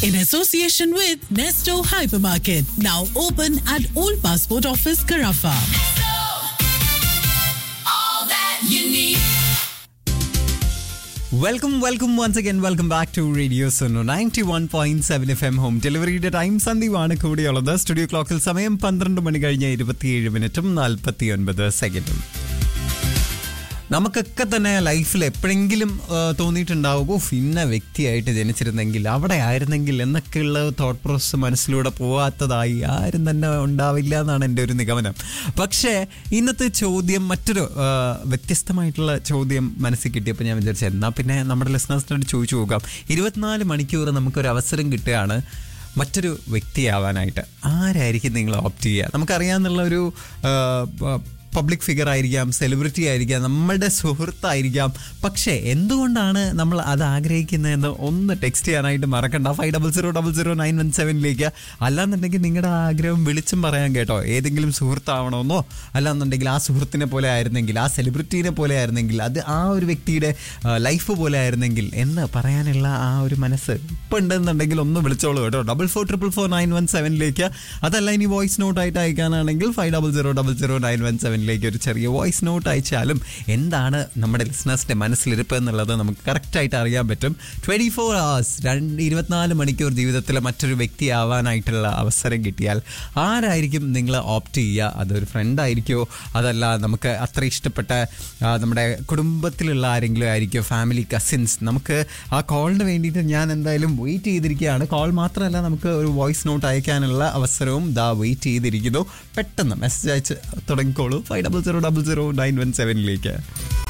in association with Nesto Hypermarket, now open at Old Passport Office, Carafa. all that you need. Welcome welcome once again welcome back to radio സൊന്നു ninety one point seven F M home ഡെലിവറിയുടെ time സന്ദീപാണ് കൂടിയുള്ളത് studio ക്ലോക്കിൽ സമയം പന്ത്രണ്ട് മണി കഴിഞ്ഞ് ഇരുപത്തിയേഴ് മിനിറ്റും നാൽപ്പത്തി ഒൻപത് സെക്കൻഡും നമുക്കൊക്കെ തന്നെ ലൈഫിൽ എപ്പോഴെങ്കിലും ആ, തോന്നിയിട്ടുണ്ടാവും ഓഫ് ഇന്ന വ്യക്തിയായിട്ട് ജനിച്ചിരുന്നെങ്കിൽ അവിടെ ആയിരുന്നെങ്കിൽ എന്നൊക്കെയുള്ള തോട്ട് പ്രോസസ് മനസ്സിലൂടെ പോവാത്തതായി ആരും തന്നെ ഉണ്ടാവില്ല എന്നാണ് എൻ്റെ ഒരു നിഗമനം പക്ഷേ ഇന്നത്തെ ചോദ്യം മറ്റൊരു ആ, വ്യത്യസ്തമായിട്ടുള്ള ചോദ്യം മനസ്സിൽ കിട്ടിയപ്പോൾ ഞാൻ വിചാരിച്ചു എന്നാൽ പിന്നെ നമ്മുടെ ലിസണേഴ്സിനോട് ചോദിച്ചു പോകാം ഇരുപത്തിനാല് മണിക്കൂർ നമുക്കൊരു അവസരം കിട്ടുകയാണ് മറ്റൊരു വ്യക്തിയാവാനായിട്ട് ആരായിരിക്കും നിങ്ങൾ ഓപ്റ്റ് ചെയ്യുക നമുക്കറിയാമെന്നുള്ള ഒരു ആ, പബ്ലിക് ഫിഗർ ആയിരിക്കാം സെലിബ്രിറ്റി ആയിരിക്കാം നമ്മളുടെ സുഹൃത്തായിരിക്കാം പക്ഷേ എന്തുകൊണ്ടാണ് നമ്മൾ അത് ആഗ്രഹിക്കുന്നതെന്ന് ഒന്ന് ടെക്സ്റ്റ് ചെയ്യാനായിട്ട് മറക്കണ്ട five double zero double zero nine one സെവനിലേക്ക് അല്ലാന്നുണ്ടെങ്കിൽ നിങ്ങളുടെ ആഗ്രഹം വിളിച്ചും പറയാൻ കേട്ടോ ഏതെങ്കിലും സുഹൃത്താവണമെന്നോ അല്ലാന്നുണ്ടെങ്കിൽ ആ സുഹൃത്തിനെ പോലെ ആയിരുന്നെങ്കിൽ ആ സെലിബ്രിറ്റീനെ പോലെ ആയിരുന്നെങ്കിൽ അത് ആ ഒരു വ്യക്തിയുടെ ലൈഫ് പോലെ ആയിരുന്നെങ്കിൽ എന്ന് പറയാനുള്ള ആ ഒരു മനസ്സ് ഇപ്പം ഉണ്ടെന്നുണ്ടെങ്കിൽ ഒന്ന് വിളിച്ചോളൂ കേട്ടോ double four triple four nine one സെവനിലേക്ക് അതല്ല ഇനി വോയിസ് നോട്ട് ആയിട്ട് അയക്കാനാണെങ്കിൽ five double zero double zero nine one സെവനിലേക്ക് ഒരു ചെറിയ വോയിസ് നോട്ട് അയച്ചാലും എന്താണ് നമ്മുടെ ലിസണേഴ്സിന്റെ മനസ്സിലിരിപ്പ് എന്നുള്ളത് നമുക്ക് കറക്റ്റായിട്ട് അറിയാൻ പറ്റും ട്വൻറ്റി ഫോർ അവേഴ്സ് രണ്ട് ഇരുപത്തിനാല് മണിക്കൂർ ജീവിതത്തിലെ മറ്റൊരു വ്യക്തിയാവാനായിട്ടുള്ള അവസരം കിട്ടിയാൽ ആരായിരിക്കും നിങ്ങൾ ഓപ്റ്റ് ചെയ്യുക അതൊരു ഫ്രണ്ട് ആയിരിക്കുമോ അതല്ല നമുക്ക് അത്ര ഇഷ്ടപ്പെട്ട ആ, നമ്മുടെ കുടുംബത്തിലുള്ള ആരെങ്കിലും ആയിരിക്കും ഫാമിലി കസിൻസ് നമുക്ക് ആ കോളിന് വേണ്ടിയിട്ട് ഞാൻ എന്തായാലും വെയിറ്റ് ചെയ്തിരിക്കുകയാണ് കോൾ മാത്രമല്ല നമുക്ക് ഒരു വോയിസ് നോട്ട് അയക്കാനുള്ള അവസരവും ദാ വെയിറ്റ് ചെയ്തിരിക്കുന്നു പെട്ടെന്ന് മെസ്സേജ് അയച്ച് തുടങ്ങിക്കോളൂ five double zero double zero nine one സെവനിലേക്ക്